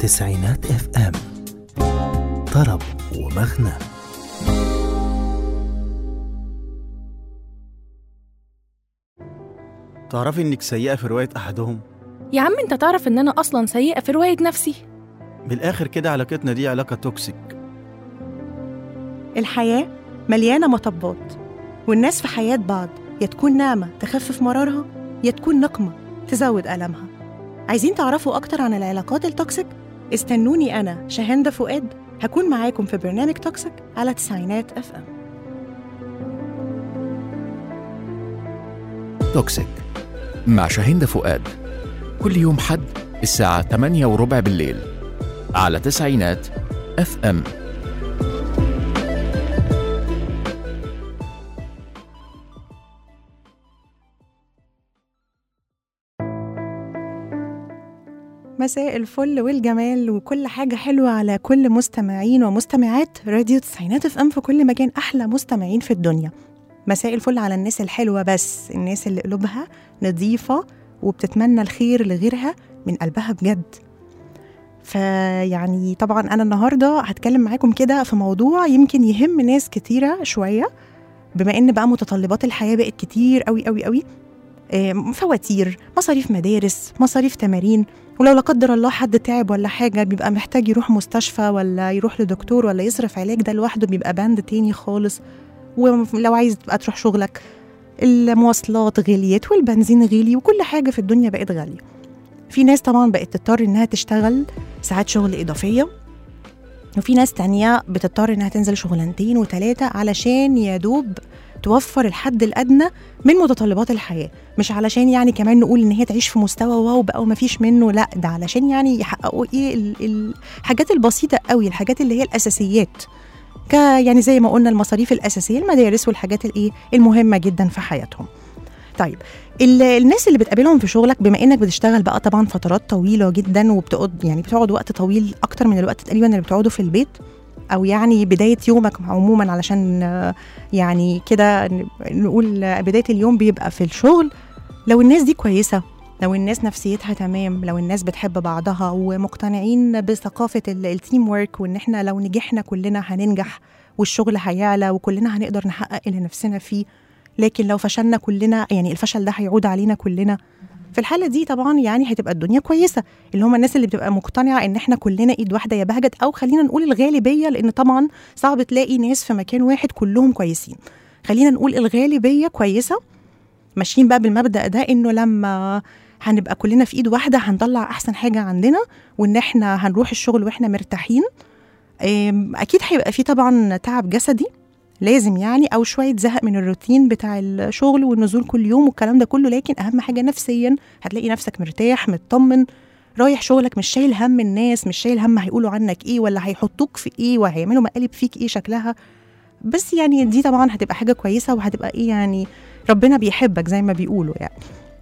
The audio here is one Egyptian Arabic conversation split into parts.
تسعينات اف ام طرب ومغنى تعرفي انك سيئة في رواية احدهم يا عم انت تعرف ان انا اصلا سيئة في رواية نفسي بالاخر كده علاقتنا دي علاقة توكسيك الحياة مليانة مطبات والناس في حياة بعض يا تكون نعمة تخفف مرارها يا تكون نقمة تزود ألمها عايزين تعرفوا أكتر عن العلاقات التوكسيك؟ استنوني أنا شاهندة فؤاد هكون معاكم في برنامج توكسيك على تسعينات اف ام توكسيك مع شاهين فؤاد كل يوم حد الساعة 8 وربع بالليل على تسعينات اف ام مساء الفل والجمال وكل حاجة حلوة على كل مستمعين ومستمعات راديو تسعينات اف ام في كل مكان أحلى مستمعين في الدنيا مساء الفل على الناس الحلوة بس الناس اللي قلوبها نظيفة وبتتمنى الخير لغيرها من قلبها بجد فيعني طبعا أنا النهاردة هتكلم معاكم كده في موضوع يمكن يهم ناس كتيرة شوية بما إن بقى متطلبات الحياة بقت كتير قوي قوي قوي آم، فواتير مصاريف مدارس مصاريف تمارين ولو لا قدر الله حد تعب ولا حاجة بيبقى محتاج يروح مستشفى ولا يروح لدكتور ولا يصرف علاج ده لوحده بيبقى باند تاني خالص ولو عايز تبقى تروح شغلك المواصلات غليت والبنزين غلي وكل حاجة في الدنيا بقت غالية في ناس طبعا بقت تضطر إنها تشتغل ساعات شغل إضافية وفي ناس تانية بتضطر إنها تنزل شغلانتين وتلاتة علشان يا دوب توفر الحد الأدنى من متطلبات الحياة مش علشان يعني كمان نقول إن هي تعيش في مستوى واو بقى ومفيش منه لا ده علشان يعني يحققوا إيه ال- الحاجات البسيطة قوي الحاجات اللي هي الأساسيات ك يعني زي ما قلنا المصاريف الأساسية المدارس والحاجات الإيه المهمة جدا في حياتهم طيب ال- الناس اللي بتقابلهم في شغلك بما انك بتشتغل بقى طبعا فترات طويله جدا وبتقعد يعني بتقعد وقت طويل اكتر من الوقت تقريبا اللي بتقعده في البيت او يعني بدايه يومك عموما علشان آه، يعني كده ن- نقول آه، بدايه اليوم بيبقى في الشغل لو الناس دي كويسه لو الناس نفسيتها تمام لو الناس بتحب بعضها ومقتنعين بثقافه ال- التيم ورك وان احنا لو نجحنا كلنا هننجح والشغل هيعلى وكلنا هنقدر نحقق اللي نفسنا فيه لكن لو فشلنا كلنا يعني الفشل ده هيعود علينا كلنا في الحاله دي طبعا يعني هتبقى الدنيا كويسه اللي هم الناس اللي بتبقى مقتنعه ان احنا كلنا ايد واحده يا بهجت او خلينا نقول الغالبيه لان طبعا صعب تلاقي ناس في مكان واحد كلهم كويسين خلينا نقول الغالبيه كويسه ماشيين بقى بالمبدا ده انه لما هنبقى كلنا في ايد واحده هنطلع احسن حاجه عندنا وان احنا هنروح الشغل واحنا مرتاحين أم، اكيد هيبقى في طبعا تعب جسدي لازم يعني او شويه زهق من الروتين بتاع الشغل والنزول كل يوم والكلام ده كله لكن اهم حاجه نفسيا هتلاقي نفسك مرتاح مطمن رايح شغلك مش شايل هم الناس مش شايل هم هيقولوا عنك ايه ولا هيحطوك في ايه وهيعملوا مقالب فيك ايه شكلها بس يعني دي طبعا هتبقى حاجه كويسه وهتبقى ايه يعني ربنا بيحبك زي ما بيقولوا يعني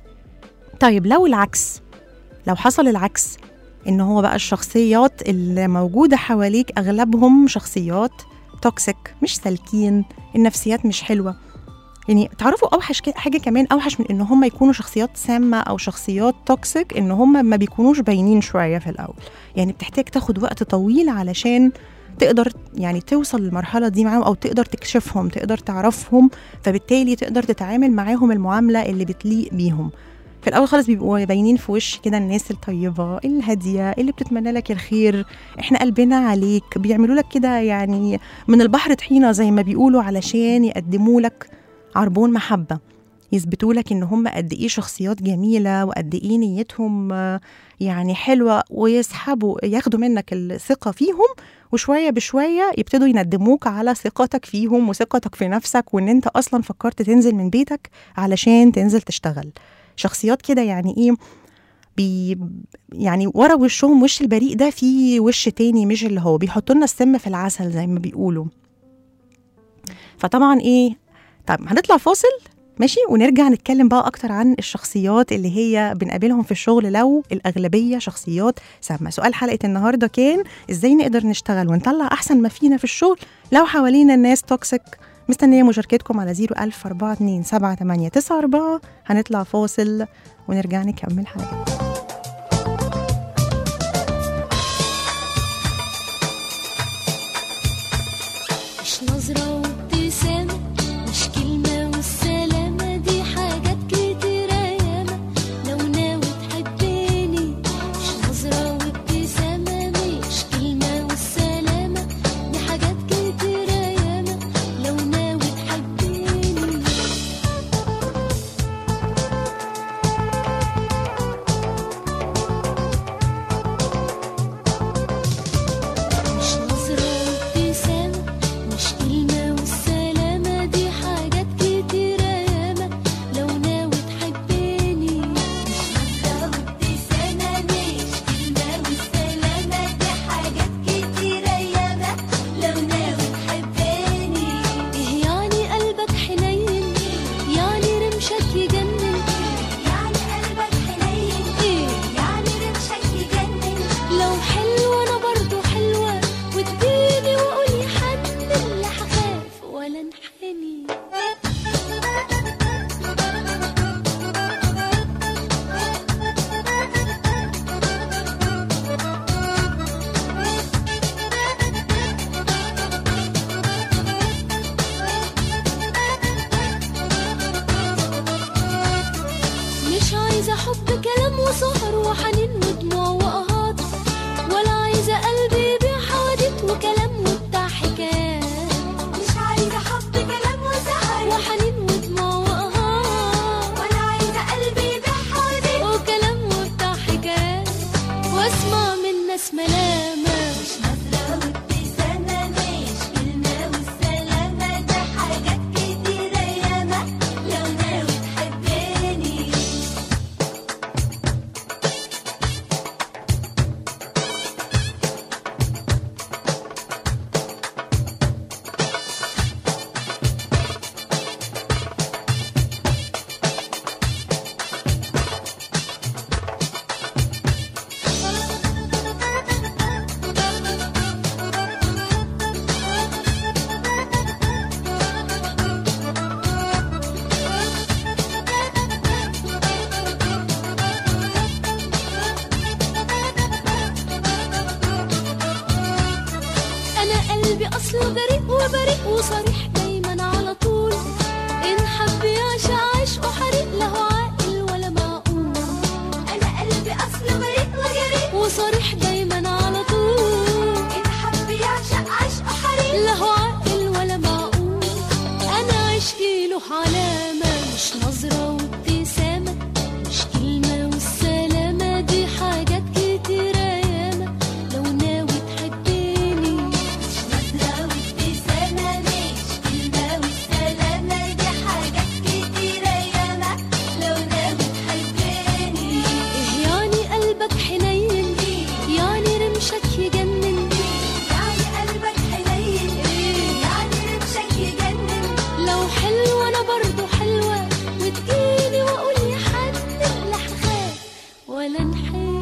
طيب لو العكس لو حصل العكس ان هو بقى الشخصيات اللي موجوده حواليك اغلبهم شخصيات توكسيك مش سالكين النفسيات مش حلوه يعني تعرفوا اوحش ك- حاجه كمان اوحش من ان هم يكونوا شخصيات سامه او شخصيات توكسيك ان هم ما بيكونوش باينين شويه في الاول يعني بتحتاج تاخد وقت طويل علشان تقدر يعني توصل للمرحله دي معاهم او تقدر تكشفهم تقدر تعرفهم فبالتالي تقدر تتعامل معاهم المعامله اللي بتليق بيهم في الاول خالص بيبقوا باينين في وش كده الناس الطيبه الهاديه اللي بتتمنى لك الخير احنا قلبنا عليك بيعملوا لك كده يعني من البحر طحينه زي ما بيقولوا علشان يقدموا لك عربون محبه يثبتوا لك ان هم قد ايه شخصيات جميله وقد ايه نيتهم آه، يعني حلوه ويسحبوا ياخدوا منك الثقه فيهم وشويه بشويه يبتدوا يندموك على ثقتك فيهم وثقتك في نفسك وان انت اصلا فكرت تنزل من بيتك علشان تنزل تشتغل شخصيات كده يعني ايه بي يعني ورا وشهم وش البريء ده في وش تاني مش اللي هو بيحطوا لنا السم في العسل زي ما بيقولوا فطبعا ايه طب هنطلع فاصل ماشي ونرجع نتكلم بقى اكتر عن الشخصيات اللي هي بنقابلهم في الشغل لو الاغلبيه شخصيات سامه سؤال حلقه النهارده كان ازاي نقدر نشتغل ونطلع احسن ما فينا في الشغل لو حوالينا الناس توكسيك مستنيه مشاركتكم على 01042 هنطلع فاصل ونرجع نكمل حلقتنا اسمع من ناس ملامة مش نظرة وابتسامة مش كلمة والسلامة ده حاجات كتيرة ياما لو ناوي تحبني انا قلبي اصله جريء وبريء وصريح دايما على طول ان حب يعشق عشقه حريق له عاقل ولا معقول أنا قلبي أصله بريء وجريء وصريح دايما على طول إن حب يعشق عشقه حريق له عاقل ولا معقول انا عشقي له علامه مش نظره وابتسامه مش كلمه والسلامه دي حاجات كتيره ياما لو ناوي تحبني مش نظرة وابتسامة مش كلمة والسلامة دي حاجات كتيرة ياما لو ناوي تحبني إيه يعني قلبك حنين يعني رمشك يجنن يعني قلبك حنين يعني رمشك يجنن لو حلوة أنا برضو حلوة وتجيني وأقول يا حنن لا هخاف ولا انحني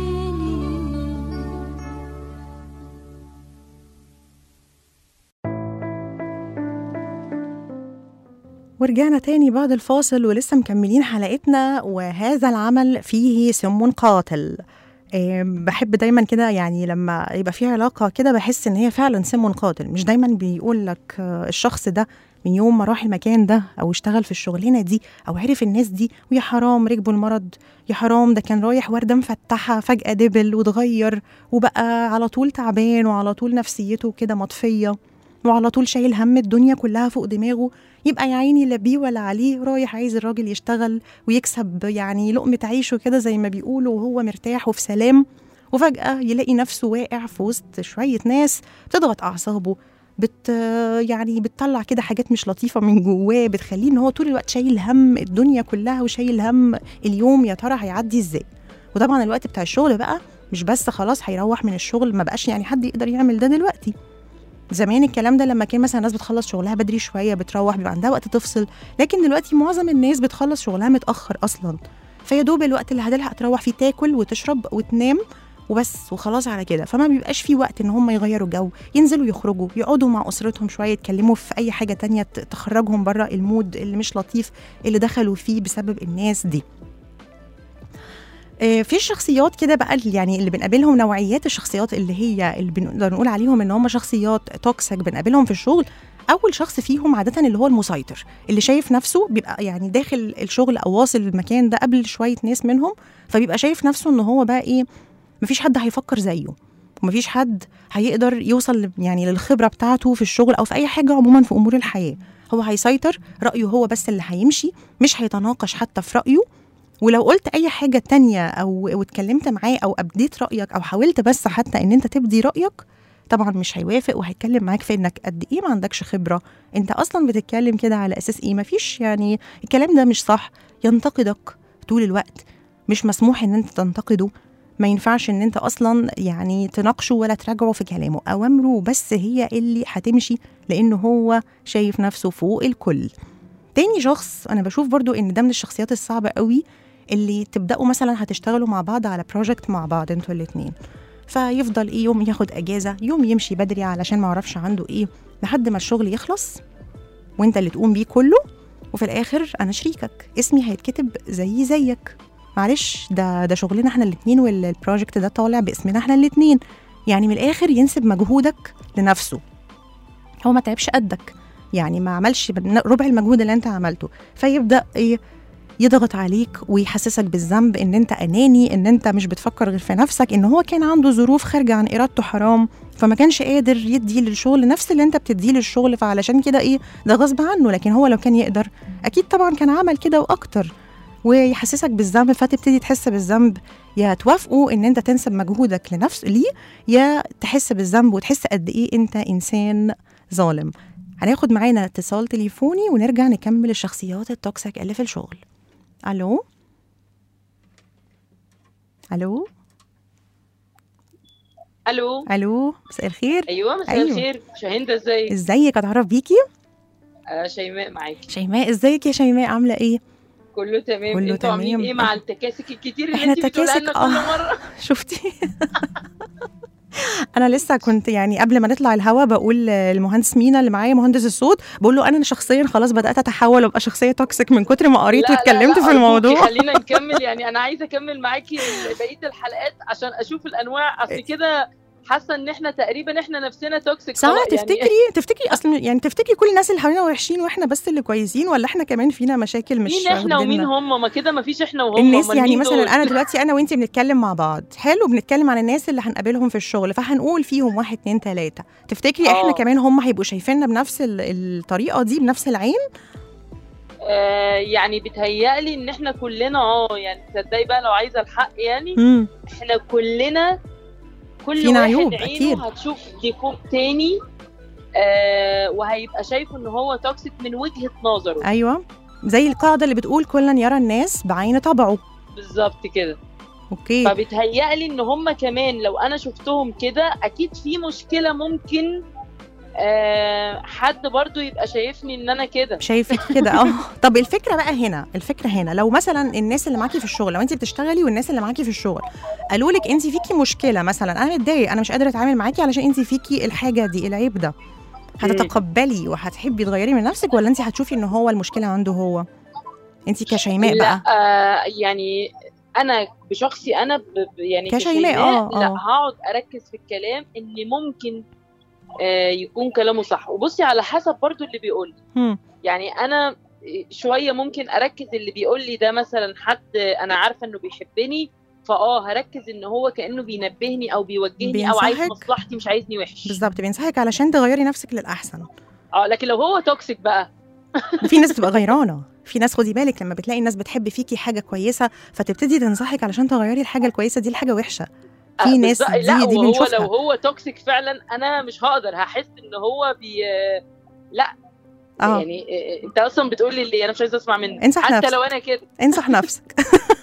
ورجعنا تاني بعد الفاصل ولسه مكملين حلقتنا وهذا العمل فيه سم قاتل آه، بحب دايما كده يعني لما يبقى في علاقة كده بحس ان هي فعلا سم قاتل مش دايما بيقول لك آه، الشخص ده من يوم ما راح المكان ده او اشتغل في الشغلانة دي او عرف الناس دي ويا حرام ركبوا المرض يا حرام ده كان رايح وردة مفتحة فجأة دبل واتغير وبقى على طول تعبان وعلى طول نفسيته كده مطفية وعلى طول شايل هم الدنيا كلها فوق دماغه يبقى يا عيني لا بيه ولا عليه رايح عايز الراجل يشتغل ويكسب يعني لقمة عيشه كده زي ما بيقولوا وهو مرتاح وفي سلام وفجأة يلاقي نفسه واقع في وسط شوية ناس بتضغط أعصابه بت يعني بتطلع كده حاجات مش لطيفة من جواه بتخليه إن هو طول الوقت شايل هم الدنيا كلها وشايل هم اليوم يا ترى هيعدي إزاي وطبعا الوقت بتاع الشغل بقى مش بس خلاص هيروح من الشغل ما بقاش يعني حد يقدر يعمل ده دلوقتي زمان الكلام ده لما كان مثلا الناس بتخلص شغلها بدري شويه بتروح بيبقى عندها وقت تفصل لكن دلوقتي معظم الناس بتخلص شغلها متاخر اصلا فيا دوب الوقت اللي هتلحق تروح فيه تاكل وتشرب وتنام وبس وخلاص على كده فما بيبقاش في وقت ان هم يغيروا جو ينزلوا يخرجوا يقعدوا مع اسرتهم شويه يتكلموا في اي حاجه تانية ت- تخرجهم بره المود اللي مش لطيف اللي دخلوا فيه بسبب الناس دي آه، في الشخصيات كده بقى اللي- يعني اللي بنقابلهم نوعيات الشخصيات اللي هي اللي بنقدر نقول عليهم ان هم شخصيات توكسيك بنقابلهم في الشغل اول شخص فيهم عاده اللي هو المسيطر اللي شايف نفسه بيبقى يعني داخل الشغل او واصل المكان ده قبل شويه ناس منهم فبيبقى شايف نفسه ان هو بقى ايه مفيش حد هيفكر زيه ومفيش حد هيقدر يوصل ل- يعني للخبره بتاعته في الشغل او في اي حاجه عموما في امور الحياه هو هيسيطر رايه هو بس اللي هيمشي مش هيتناقش حتى في رايه ولو قلت اي حاجه تانية او واتكلمت معاه او ابديت رايك او حاولت بس حتى ان انت تبدي رايك طبعا مش هيوافق وهيتكلم معاك في انك قد ايه ما عندكش خبره انت اصلا بتتكلم كده على اساس ايه مفيش يعني الكلام ده مش صح ينتقدك طول الوقت مش مسموح ان انت تنتقده ما ينفعش ان انت اصلا يعني تناقشه ولا تراجعه في كلامه اوامره بس هي اللي هتمشي لانه هو شايف نفسه فوق الكل تاني شخص انا بشوف برضو ان ده من الشخصيات الصعبه قوي اللي تبداوا مثلا هتشتغلوا مع بعض على بروجكت مع بعض انتوا الاتنين فيفضل ايه يوم ياخد اجازه يوم يمشي بدري علشان ما اعرفش عنده ايه لحد ما الشغل يخلص وانت اللي تقوم بيه كله وفي الاخر انا شريكك اسمي هيتكتب زي زيك معلش ده ده شغلنا احنا الاتنين والبروجكت ده طالع باسمنا احنا الاتنين يعني من الاخر ينسب مجهودك لنفسه هو ما تعبش قدك يعني ما عملش ربع المجهود اللي انت عملته فيبدا ايه يضغط عليك ويحسسك بالذنب ان انت اناني ان انت مش بتفكر غير في نفسك ان هو كان عنده ظروف خارجه عن ارادته حرام فما كانش قادر يدي للشغل نفس اللي انت بتديه للشغل فعلشان كده ايه ده غصب عنه لكن هو لو كان يقدر اكيد طبعا كان عمل كده واكتر ويحسسك بالذنب فتبتدي تحس بالذنب يا توافقوا ان انت تنسب مجهودك لنفس ليه يا تحس بالذنب وتحس قد ايه انت انسان ظالم هناخد معانا اتصال تليفوني ونرجع نكمل الشخصيات التوكسيك اللي في الشغل الو الو الو الو مساء الخير ايوه مساء أيوة. الخير شاهين ازيك ازيك اتعرف بيكي آه شيماء معاكي شيماء ازيك يا شيماء عامله ايه كله تمام كله انتوا عاملين تمام. ايه مع التكاسك الكتير اللي إحنا انت بتقولها تكاسك، لنا كل آه. مره شفتي انا لسه كنت يعني قبل ما نطلع الهوا بقول للمهندس مينا اللي معايا مهندس الصوت بقول له انا شخصيا خلاص بدات اتحول وابقى شخصيه توكسيك من كتر ما قريت لا، لا، واتكلمت لا، في أرجوكي الموضوع خلينا نكمل يعني انا عايزه اكمل معاكي بقيه الحلقات عشان اشوف الانواع اصل كده حاسه ان احنا تقريبا احنا نفسنا توكسيك صح خلاص يعني تفتكري تفتكري اصلا يعني تفتكري كل الناس اللي حوالينا وحشين واحنا بس اللي كويسين ولا احنا كمان فينا مشاكل مش مين احنا ومين واخديننا؟ هم ما كده ما فيش احنا وهم الناس أمال يعني مين مثلا دول؟ انا دلوقتي انا وانتي بنتكلم مع بعض حلو بنتكلم عن الناس اللي هنقابلهم في الشغل فهنقول فيهم واحد اتنين تلاته تفتكري احنا آه. كمان هم هيبقوا شايفيننا بنفس ال- الطريقه دي بنفس العين آه يعني بيتهيألي ان احنا كلنا اه يعني تصدقي بقى لو عايزه الحق يعني امم احنا كلنا كل فينا واحد عيوب، عينه أكيد. هتشوف ديفوب تاني آه وهيبقى شايفه ان هو توكسيك من وجهه نظره ايوه زي القاعده اللي بتقول كلا يرى الناس بعين طبعه بالظبط كده اوكي فبيتهيألي ان هم كمان لو انا شفتهم كده اكيد في مشكله ممكن آه حد برضو يبقى شايفني ان انا كده شايفك كده اه طب الفكره بقى هنا الفكره هنا لو مثلا الناس اللي معاكي في الشغل لو انت بتشتغلي والناس اللي معاكي في الشغل قالوا لك انت فيكي مشكله مثلا انا متضايق انا مش قادره اتعامل معاكي علشان انت فيكي الحاجه دي العيب ده هتتقبلي وهتحبي تغيري من نفسك ولا انت هتشوفي ان هو المشكله عنده هو انت كشيماء لا بقى آه يعني انا بشخصي انا ب ب- يعني كشيماء، كشيماء آه، لا آه. هقعد اركز في الكلام ان ممكن آه يكون كلامه صح وبصي على حسب برضو اللي بيقول لي هم. يعني انا شويه ممكن اركز اللي بيقول لي ده مثلا حد انا عارفه انه بيحبني فاه هركز ان هو كانه بينبهني او بيوجهني او عايز بينصحك. مصلحتي مش عايزني وحش بالظبط بينصحك علشان تغيري نفسك للاحسن اه لكن لو هو توكسيك بقى في ناس بتبقى غيرانه في ناس خدي بالك لما بتلاقي الناس بتحب فيكي حاجه كويسه فتبتدي تنصحك علشان تغيري الحاجه الكويسه دي لحاجه وحشه في آه، ناس بالظبط. دي لا دي وهو بنشوفها لو هو توكسيك فعلا انا مش هقدر هحس ان هو بي لا اه يعني إيه، انت اصلا بتقول لي اللي انا مش عايزه اسمع منك انصح حتى نفسك. لو انا كده انصح نفسك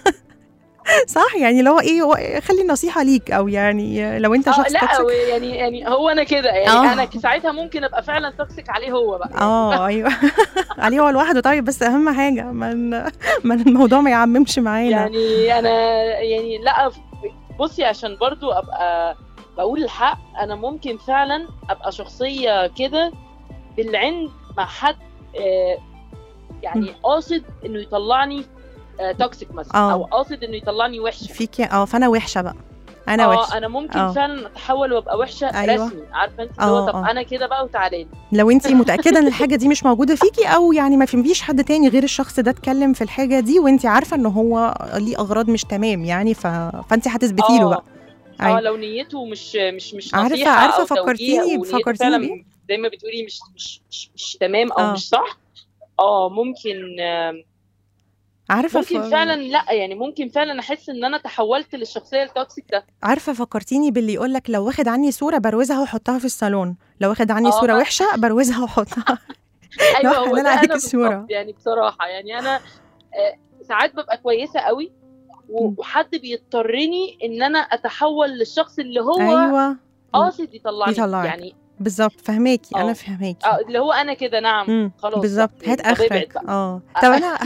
صح يعني لو ايه هو خلي النصيحه ليك او يعني لو انت آه شخص لا توكسيك و- يعني يعني هو انا كده يعني آه. انا ساعتها ممكن ابقى فعلا توكسيك عليه هو بقى اه ايوه عليه هو لوحده طيب بس اهم حاجه من من الموضوع ما يعممش معانا يعني انا يعني لا بصي عشان برضو ابقى بقول الحق انا ممكن فعلا ابقى شخصيه كده بالعند مع حد آه، يعني قاصد انه يطلعني توكسيك مثلا آه. او قاصد انه يطلعني وحشه فيكي اه فانا وحشه بقى انا اه وحشه انا ممكن آه. فعلا اتحول وابقى وحشه أيوة. رسمي عارفه انت اللي هو آه، طب آه. انا كده بقى وتعالى لي لو انت متاكده ان الحاجه دي مش موجوده فيكي او يعني ما فيش حد تاني غير الشخص ده اتكلم في الحاجه دي وانت عارفه ان هو ليه اغراض مش تمام يعني ف... فانت هتثبتي له آه. بقى اه أيوة. لو نيته مش مش مش عارفة- نصيحة عارفة أو توجيه فكرتيني- ونيته فكرتيني فعلا بإيه؟ زي ما بتقولي مش مش مش, مش تمام او آه. مش صح اه ممكن آم، عارفه ممكن فعلا لا يعني ممكن فعلا احس ان انا تحولت للشخصيه التوكسيك ده عارفه فكرتيني باللي يقول لك لو واخد عني صوره بروزها واحطها في الصالون لو واخد عني آه، صوره ما- وحشه بروزها واحطها ايوه لو هو حلال ده عليك انا الصورة. بالظبط يعني بصراحه يعني انا آه، ساعات ببقى كويسه قوي و- مم. وحد بيضطرني ان انا اتحول للشخص اللي هو ايوه قاصد يطلعني يطلعك. يعني بالظبط فهماكي انا آه. فهماكي اه اللي هو انا كده نعم مم، خلاص بالظبط بقى، هات طب ابعد اخرك بقى. اه طب انا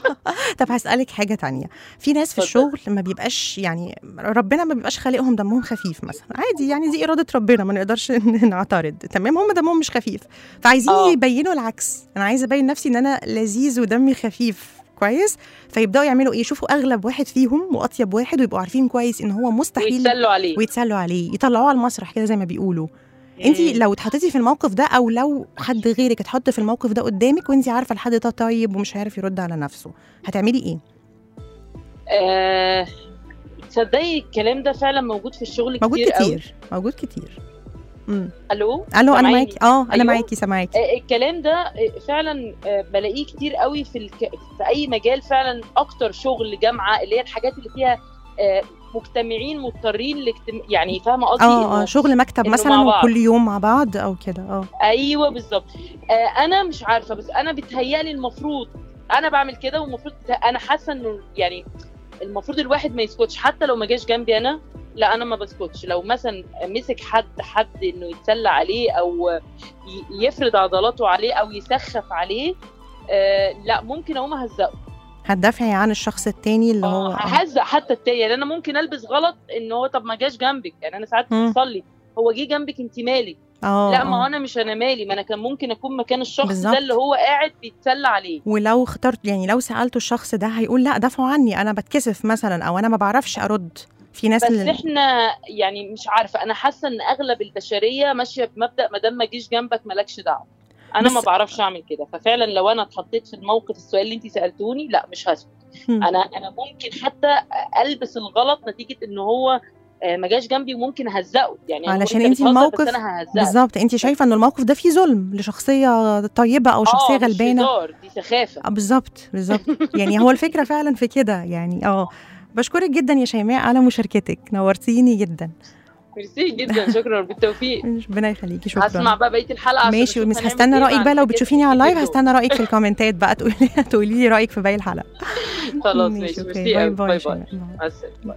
طب هسالك حاجه تانية في ناس في اتفضل. الشغل ما بيبقاش يعني ربنا ما بيبقاش خالقهم دمهم خفيف مثلا عادي يعني دي اراده ربنا ما نقدرش نعترض تمام هم دمهم مش خفيف فعايزين آه. يبينوا العكس انا عايزه ابين نفسي ان انا لذيذ ودمي خفيف كويس فيبداوا يعملوا ايه يشوفوا اغلب واحد فيهم واطيب واحد ويبقوا عارفين كويس ان هو مستحيل ويتسلوا عليه ويتسلوا عليه يطلعوه على المسرح كده زي ما بيقولوا انت مم. لو اتحطيتي في الموقف ده او لو حد غيرك اتحط في الموقف ده قدامك وانت عارفه الحد ده طيب ومش عارف يرد على نفسه هتعملي ايه آه، تصدقي الكلام ده فعلا موجود في الشغل موجود كتير قوي. كتير موجود كتير مم. الو الو انا سامعيني؟ معاكي اه انا أيوة. معاكي سامعاكي آه، الكلام ده آه، فعلا آه، بلاقيه كتير قوي في الك... في اي مجال فعلا اكتر شغل جامعه اللي هي الحاجات اللي فيها آه، مجتمعين مضطرين لاجتم... يعني فاهمه قصدي اه اه إنه- شغل مكتب إنه مثلا مع بعض. وكل يوم مع بعض او كده اه ايوه بالظبط آه انا مش عارفه بس انا بتهيألي المفروض انا بعمل كده والمفروض انا حاسه انه يعني المفروض الواحد ما يسكتش حتى لو ما جاش جنبي انا لا انا ما بسكتش لو مثلا مسك حد حد انه يتسلى عليه او ي- يفرض عضلاته عليه او يسخف عليه آه لا ممكن اقوم اهزقه هتدافعي عن الشخص التاني اللي هو اه آه. ههزق حتى التاني يعني انا ممكن البس غلط ان هو طب ما جاش جنبك يعني انا ساعات مم. بتصلي هو جه جنبك انت مالك اه لا ما هو آه. انا مش انا مالي ما انا كان ممكن اكون مكان الشخص بالظبط. ده اللي هو قاعد بيتسلى عليه ولو اخترت يعني لو سالته الشخص ده هيقول لا دافعوا عني انا بتكسف مثلا او انا ما بعرفش ارد في ناس بس اللي احنا يعني مش عارفه انا حاسه ان اغلب البشريه ماشيه بمبدا ما دام ما جيش جنبك مالكش دعوه انا بس- ما بعرفش اعمل كده ففعلا لو انا اتحطيت في الموقف السؤال اللي انت سالتوني لا مش هسكت مم. انا انا ممكن حتى البس الغلط نتيجه ان هو آه، ما جاش جنبي وممكن اهزقه يعني أنا علشان بقول انت بتهزر، الموقف بس انا ههزقك بالظبط انت شايفه ان الموقف ده فيه ظلم لشخصيه طيبه او شخصيه آه، مش غلبانه هزار، دي سخافه آه، بالظبط بالظبط يعني هو الفكره فعلا في كده يعني اه بشكرك جدا يا شيماء على مشاركتك نورتيني جدا ميرسي جدا شكرا بالتوفيق ربنا يخليكي شكرا هسمع بقى بقيه الحلقه عشان ماشي أشوف بس هنعمل هستنى إيه رايك مع بقى لو الحاجات بتشوفيني على اللايف اللي هستنى رايك في الكومنتات بقى تقولي تقولي لي رايك في باقي الحلقه خلاص ماشي أوكي. ميرسي أوي. باي باي شيماء. باي. مع السلامه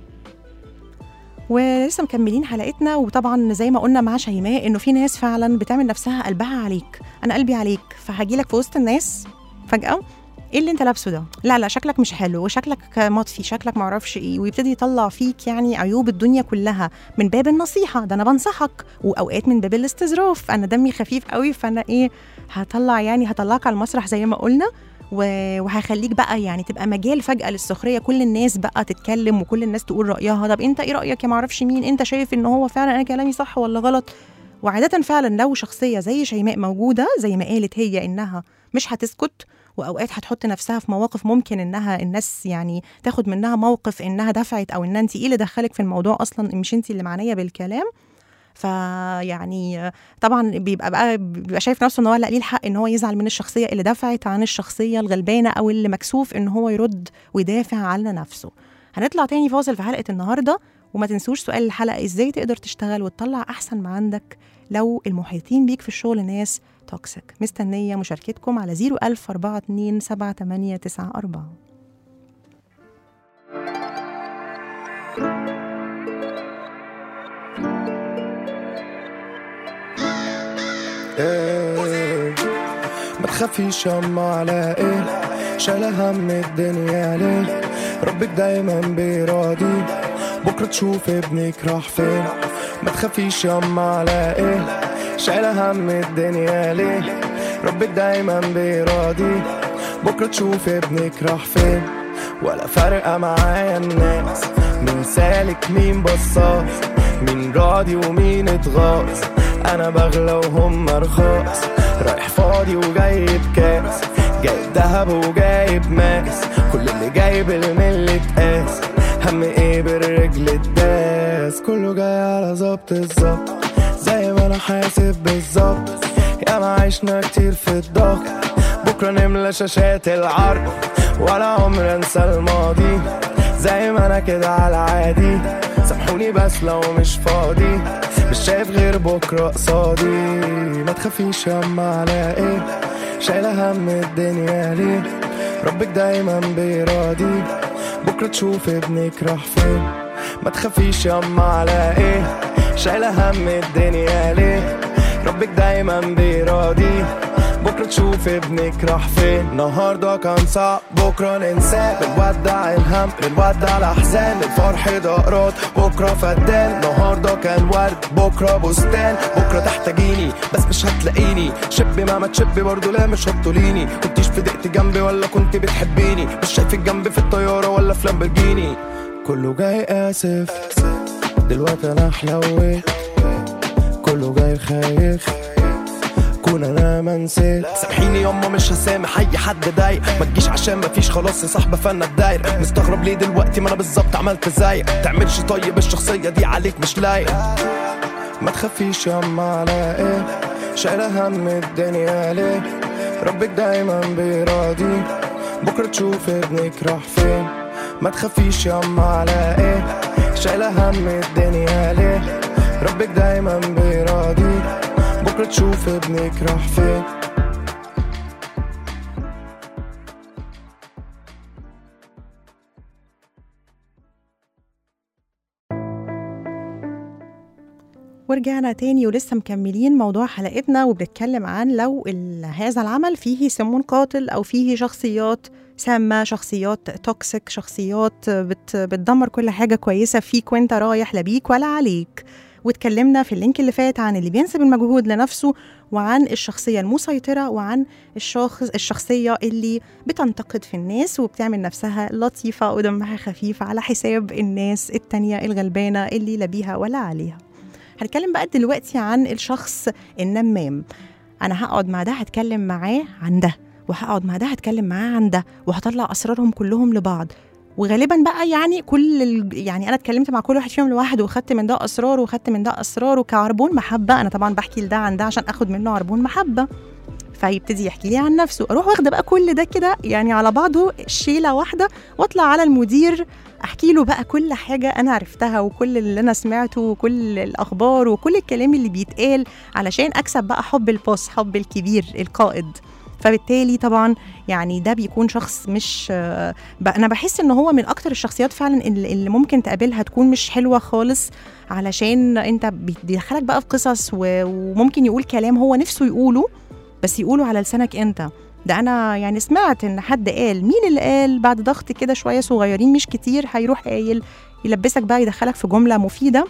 ولسه مكملين حلقتنا وطبعا زي ما قلنا مع شيماء انه في ناس فعلا بتعمل نفسها قلبها عليك انا قلبي عليك فهجيلك في وسط الناس فجاه ايه اللي انت لابسه ده لا لا شكلك مش حلو وشكلك مطفي شكلك معرفش ايه ويبتدي يطلع فيك يعني عيوب الدنيا كلها من باب النصيحه ده انا بنصحك واوقات من باب الاستظراف انا دمي خفيف قوي فانا ايه هطلع يعني هطلعك على المسرح زي ما قلنا و- وهخليك بقى يعني تبقى مجال فجأة للسخرية كل الناس بقى تتكلم وكل الناس تقول رأيها طب انت ايه رأيك يا معرفش مين انت شايف ان هو فعلا انا كلامي صح ولا غلط وعادة فعلا لو شخصية زي شيماء موجودة زي ما قالت هي انها مش هتسكت واوقات هتحط نفسها في مواقف ممكن انها الناس يعني تاخد منها موقف انها دفعت او ان انت ايه اللي دخلك في الموضوع اصلا مش انت اللي معنيه بالكلام فيعني طبعا بيبقى بقى بيبقى شايف نفسه ان هو لا ليه الحق ان هو يزعل من الشخصيه اللي دفعت عن الشخصيه الغلبانه او اللي مكسوف ان هو يرد ويدافع عن نفسه هنطلع تاني فاصل في حلقه النهارده وما تنسوش سؤال الحلقه ازاي تقدر تشتغل وتطلع احسن ما عندك لو المحيطين بيك في الشغل ناس توكسيك مستنيه مشاركتكم على 01000 42 7894 ايه ما تخافيش يما على ايه شايلة هم الدنيا ليه ربك دايما بيراضي بكرة تشوف ابنك راح فين ما تخافيش يما على ايه شايلة هم الدنيا ليه ربك دايما بيراضي بكرة تشوف ابنك راح فين ولا فارقة معايا الناس مين سالك مين بصاص مين راضي ومين اتغاظ انا بغلى وهم رخاص رايح فاضي وجايب كاس جايب دهب وجايب ماس كل اللي جايب الملة قاس هم ايه بالرجل الداس كله جاي على ظبط الظبط زي ما انا حاسب بالظبط يا ما عشنا كتير في الضغط بكرة نملى شاشات العرض ولا عمر انسى الماضي زي ما انا كده على عادي سامحوني بس لو مش فاضي مش شايف غير بكرة قصادي ما تخافيش ياما على ايه شايلة هم الدنيا ليه ربك دايما بيراضي بكرة تشوف ابنك راح فين ما تخافيش ياما على ايه شايلة هم الدنيا ليه ربك دايما بيراضي بكرة تشوف ابنك راح فين النهاردة كان صعب بكرة ننساه بنودع الهم بنودع الأحزان الفرح دقرات بكرة فدان النهاردة كان ورد بكرة بستان بكرة تحتاجيني بس مش هتلاقيني شبي ما ما تشبي برضه لا مش هتطوليني كنتيش فضقت جنبي ولا كنت بتحبيني مش شايفك جنبي في الطيارة ولا في لامبرجيني كله جاي آسف دلوقتي أنا حلويت كله جاي خايف كون انا ما نسيت سامحيني ياما مش هسامح اي حد ضايق ما تجيش عشان ما فيش خلاص يا صاحبه فانا الداير مستغرب ليه دلوقتي ما انا بالظبط عملت زيك تعملش طيب الشخصيه دي عليك مش لايق ما تخافيش ياما على ايه شايلة هم الدنيا ليه ربك دايما بيراضي بكرة تشوف ابنك راح فين ما تخافيش ياما على ايه شايلة هم الدنيا ليه ربك دايما بيراضي بكرة تشوف ابنك راح فين ورجعنا تاني ولسه مكملين موضوع حلقتنا وبنتكلم عن لو ال- هذا العمل فيه سم قاتل أو فيه شخصيات سامة شخصيات توكسيك شخصيات بت بتدمر كل حاجة كويسة فيك وانت رايح لا بيك ولا عليك واتكلمنا في اللينك اللي فات عن اللي بينسب المجهود لنفسه وعن الشخصية المسيطرة وعن الشخص الشخصية اللي بتنتقد في الناس وبتعمل نفسها لطيفة ودمها خفيف على حساب الناس التانية الغلبانة اللي لا بيها ولا عليها هنتكلم بقى دلوقتي عن الشخص النمام انا هقعد مع ده هتكلم معاه عن ده وهقعد مع ده هتكلم معاه عن ده وهطلع اسرارهم كلهم لبعض وغالبا بقى يعني كل ال... يعني انا اتكلمت مع كل واحد فيهم لوحده وخدت من ده اسرار وخدت من ده اسرار وكعربون محبه انا طبعا بحكي لده عن ده عشان اخد منه عربون محبه فيبتدي يحكي لي عن نفسه اروح واخده بقى كل ده كده يعني على بعضه شيله واحده واطلع على المدير احكي له بقى كل حاجه انا عرفتها وكل اللي انا سمعته وكل الاخبار وكل الكلام اللي بيتقال علشان اكسب بقى حب البوس حب الكبير القائد فبالتالي طبعا يعني ده بيكون شخص مش آه، بقى انا بحس ان هو من اكتر الشخصيات فعلا اللي اللي ممكن تقابلها تكون مش حلوه خالص علشان انت بيدخلك بقى في قصص و- وممكن يقول كلام هو نفسه يقوله بس يقوله على لسانك انت ده انا يعني سمعت ان حد قال مين اللي قال بعد ضغط كده شويه صغيرين مش كتير هيروح قايل يلبسك بقى يدخلك في جمله مفيده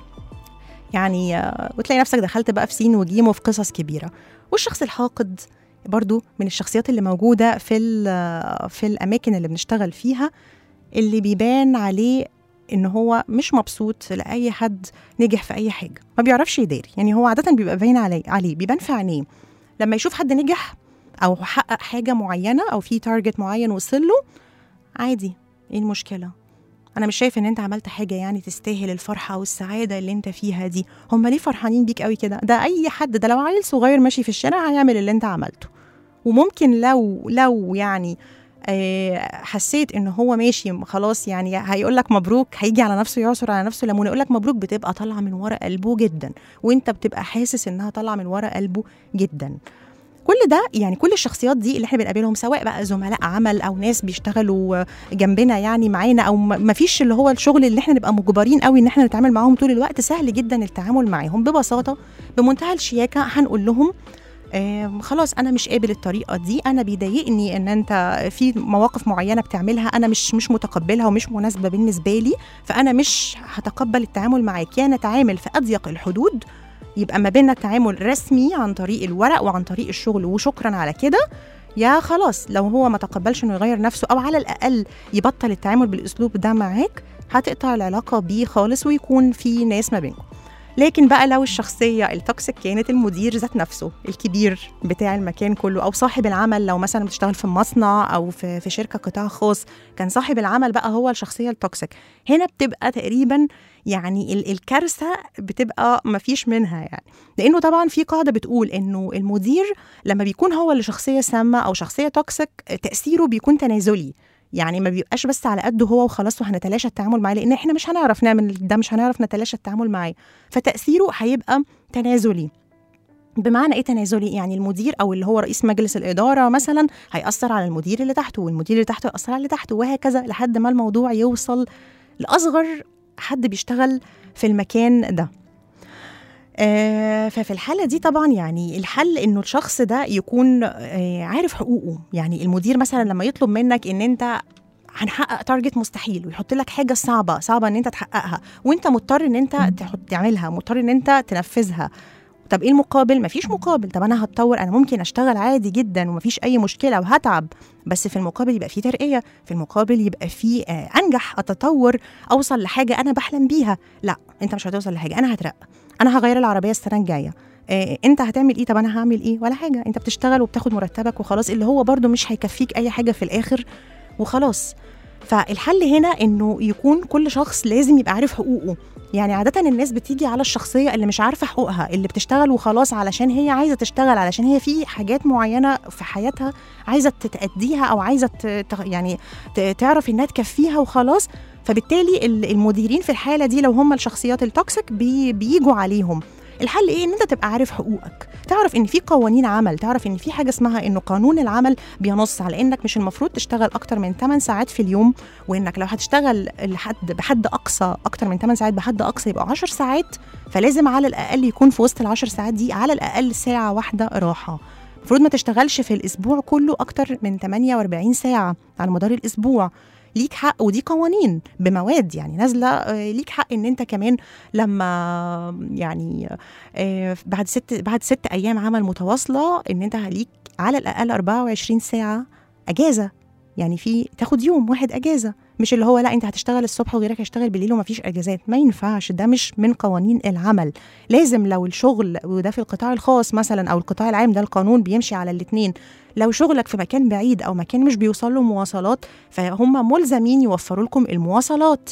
يعني آه، وتلاقي نفسك دخلت بقى في سين وجيم وفي قصص كبيره والشخص الحاقد برضو من الشخصيات اللي موجوده في ال- في الاماكن اللي بنشتغل فيها اللي بيبان عليه ان هو مش مبسوط لاي حد نجح في اي حاجه ما بيعرفش يداري يعني هو عاده بيبقى باين عليه عليه بيبان في عينيه لما يشوف حد نجح او حقق حاجه معينه او في تارجت معين وصل له عادي ايه المشكله انا مش شايف ان انت عملت حاجه يعني تستاهل الفرحه والسعاده اللي انت فيها دي هم ليه فرحانين بيك قوي كده ده اي حد ده لو عيل صغير ماشي في الشارع هيعمل اللي انت عملته وممكن لو لو يعني آه، حسيت ان هو ماشي خلاص يعني هيقول لك مبروك هيجي على نفسه يعصر على نفسه ليمونه يقول لك مبروك بتبقى طالعه من ورا قلبه جدا وانت بتبقى حاسس انها طالعه من ورا قلبه جدا كل ده يعني كل الشخصيات دي اللي احنا بنقابلهم سواء بقى زملاء عمل او ناس بيشتغلوا جنبنا يعني معانا او ما فيش اللي هو الشغل اللي احنا نبقى مجبرين قوي ان احنا نتعامل معاهم طول الوقت سهل جدا التعامل معاهم ببساطه بمنتهى الشياكه هنقول لهم آه خلاص انا مش قابل الطريقه دي انا بيضايقني ان انت في مواقف معينه بتعملها انا مش مش متقبلها ومش مناسبه بالنسبه لي فانا مش هتقبل التعامل معاك يا نتعامل في اضيق الحدود يبقى ما بيننا تعامل رسمي عن طريق الورق وعن طريق الشغل وشكرا على كده يا خلاص لو هو ما تقبلش انه يغير نفسه او على الاقل يبطل التعامل بالاسلوب ده معاك هتقطع العلاقه بيه خالص ويكون في ناس ما بينكم لكن بقى لو الشخصيه التوكسيك كانت المدير ذات نفسه الكبير بتاع المكان كله او صاحب العمل لو مثلا بتشتغل في مصنع او في في شركه قطاع خاص كان صاحب العمل بقى هو الشخصيه التوكسيك هنا بتبقى تقريبا يعني ال- الكارثه بتبقى ما فيش منها يعني لانه طبعا في قاعده بتقول انه المدير لما بيكون هو اللي شخصيه سامه او شخصيه توكسيك تاثيره بيكون تنازلي يعني ما بيبقاش بس على قده هو وخلاص وهنتلاشى التعامل معاه لان احنا مش هنعرف نعمل ده مش هنعرف نتلاشى التعامل معاه فتاثيره هيبقى تنازلي بمعنى ايه تنازلي يعني المدير او اللي هو رئيس مجلس الاداره مثلا هياثر على المدير اللي تحته والمدير اللي تحته ياثر على اللي تحته وهكذا لحد ما الموضوع يوصل لاصغر حد بيشتغل في المكان ده آه، ففي الحالة دي طبعا يعني الحل انه الشخص ده يكون آه، عارف حقوقه يعني المدير مثلا لما يطلب منك ان انت هنحقق تارجت مستحيل ويحط لك حاجة صعبة صعبة ان انت تحققها وانت مضطر ان انت تحط تعملها مضطر ان انت تنفذها طب ايه المقابل مفيش مقابل طب انا هتطور انا ممكن اشتغل عادي جدا ومفيش اي مشكله وهتعب بس في المقابل يبقى في ترقيه في المقابل يبقى في آه، انجح اتطور اوصل لحاجه انا بحلم بيها لا انت مش هتوصل لحاجه انا هترقى انا هغير العربيه السنه الجايه آه، انت هتعمل ايه طب انا هعمل ايه ولا حاجه انت بتشتغل وبتاخد مرتبك وخلاص اللي هو برده مش هيكفيك اي حاجه في الاخر وخلاص فالحل هنا انه يكون كل شخص لازم يبقى عارف حقوقه يعني عادة الناس بتيجي على الشخصية اللي مش عارفة حقوقها اللي بتشتغل وخلاص علشان هي عايزة تشتغل علشان هي في حاجات معينة في حياتها عايزة تتأديها أو عايزة ت- ت- يعني ت- تعرف إنها تكفيها وخلاص فبالتالي ال- المديرين في الحالة دي لو هم الشخصيات التوكسيك بي بيجوا عليهم الحل ايه ان انت تبقى عارف حقوقك تعرف ان في قوانين عمل تعرف ان في حاجه اسمها انه قانون العمل بينص على انك مش المفروض تشتغل اكتر من 8 ساعات في اليوم وانك لو هتشتغل لحد بحد اقصى اكتر من 8 ساعات بحد اقصى يبقى 10 ساعات فلازم على الاقل يكون في وسط ال 10 ساعات دي على الاقل ساعه واحده راحه المفروض ما تشتغلش في الاسبوع كله اكتر من 48 ساعه على مدار الاسبوع ليك حق ودي قوانين بمواد يعني نازله آه، ليك حق ان انت كمان لما يعني آه، بعد ست بعد ست ايام عمل متواصله ان انت ليك على الاقل 24 ساعه اجازه يعني في تاخد يوم واحد اجازه مش اللي هو لا انت هتشتغل الصبح وغيرك هيشتغل بالليل ومفيش اجازات ما ينفعش ده مش من قوانين العمل لازم لو الشغل وده في القطاع الخاص مثلا او القطاع العام ده القانون بيمشي على الاثنين لو شغلك في مكان بعيد او مكان مش بيوصل له مواصلات فهم ملزمين يوفروا لكم المواصلات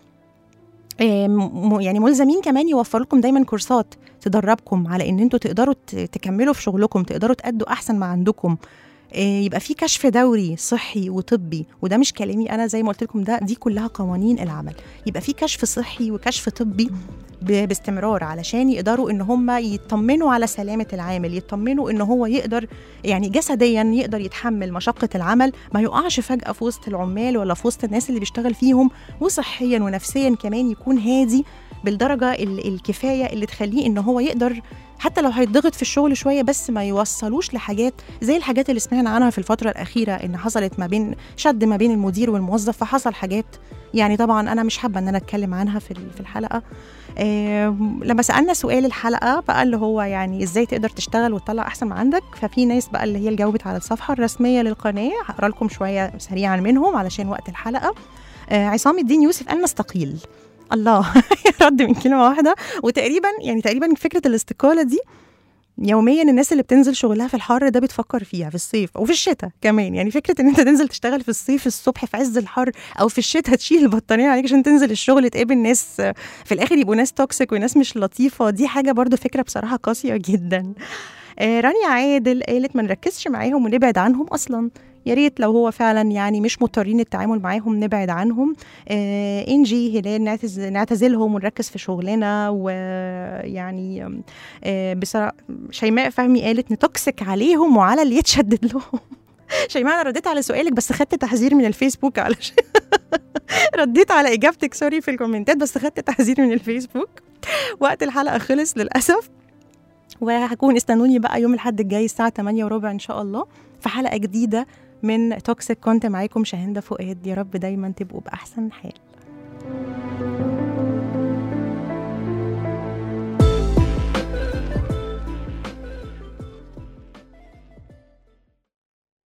آه، م- يعني ملزمين كمان يوفروا لكم دايما كورسات تدربكم على ان انتوا تقدروا ت- تكملوا في شغلكم تقدروا تأدوا احسن ما عندكم آه، يبقى في كشف دوري صحي وطبي وده مش كلامي انا زي ما قلت لكم ده دي كلها قوانين العمل يبقى في كشف صحي وكشف طبي ب- باستمرار علشان يقدروا ان هم يطمنوا على سلامه العامل يطمنوا ان هو يقدر يعني جسديا يقدر يتحمل مشقه العمل ما يقعش فجاه في وسط العمال ولا في وسط الناس اللي بيشتغل فيهم وصحيا ونفسيا كمان يكون هادي بالدرجه ال- الكفايه اللي تخليه ان هو يقدر حتى لو هيتضغط في الشغل شويه بس ما يوصلوش لحاجات زي الحاجات اللي سمعنا عنها في الفتره الاخيره ان حصلت ما بين شد ما بين المدير والموظف فحصل حاجات يعني طبعا انا مش حابه ان انا اتكلم عنها في ال- في الحلقه آه لما سالنا سؤال الحلقه بقى اللي هو يعني ازاي تقدر تشتغل وتطلع احسن ما عندك ففي ناس بقى اللي هي اللي جاوبت على الصفحه الرسميه للقناه هقرا لكم شويه سريعا منهم علشان وقت الحلقه آه عصام الدين يوسف قال نستقيل الله رد من كلمه واحده وتقريبا يعني تقريبا فكره الاستقاله دي يوميا الناس اللي بتنزل شغلها في الحر ده بتفكر فيها في الصيف او في الشتاء كمان يعني فكره ان انت تنزل تشتغل في الصيف الصبح في عز الحر او في الشتاء تشيل البطانيه عليك عشان تنزل الشغل تقابل ناس في الاخر يبقوا ناس توكسيك وناس مش لطيفه دي حاجه برضو فكره بصراحه قاسيه جدا آه، رانيا عادل قالت ما نركزش معاهم ونبعد عنهم اصلا يا ريت لو هو فعلا يعني مش مضطرين التعامل معاهم نبعد عنهم آه انجي هلال نعتز نعتزلهم ونركز في شغلنا ويعني آه بصراحه شيماء فهمي قالت نتوكسك عليهم وعلى اللي يتشدد لهم شيماء انا رديت على سؤالك بس خدت تحذير من الفيسبوك علشان رديت على اجابتك سوري في الكومنتات بس خدت تحذير من الفيسبوك وقت الحلقه خلص للاسف وهكون استنوني بقى يوم الاحد الجاي الساعه 8 وربع ان شاء الله في حلقه جديده من توكسيك كنت معاكم شاهندة فؤاد يا رب دايما تبقوا بأحسن حال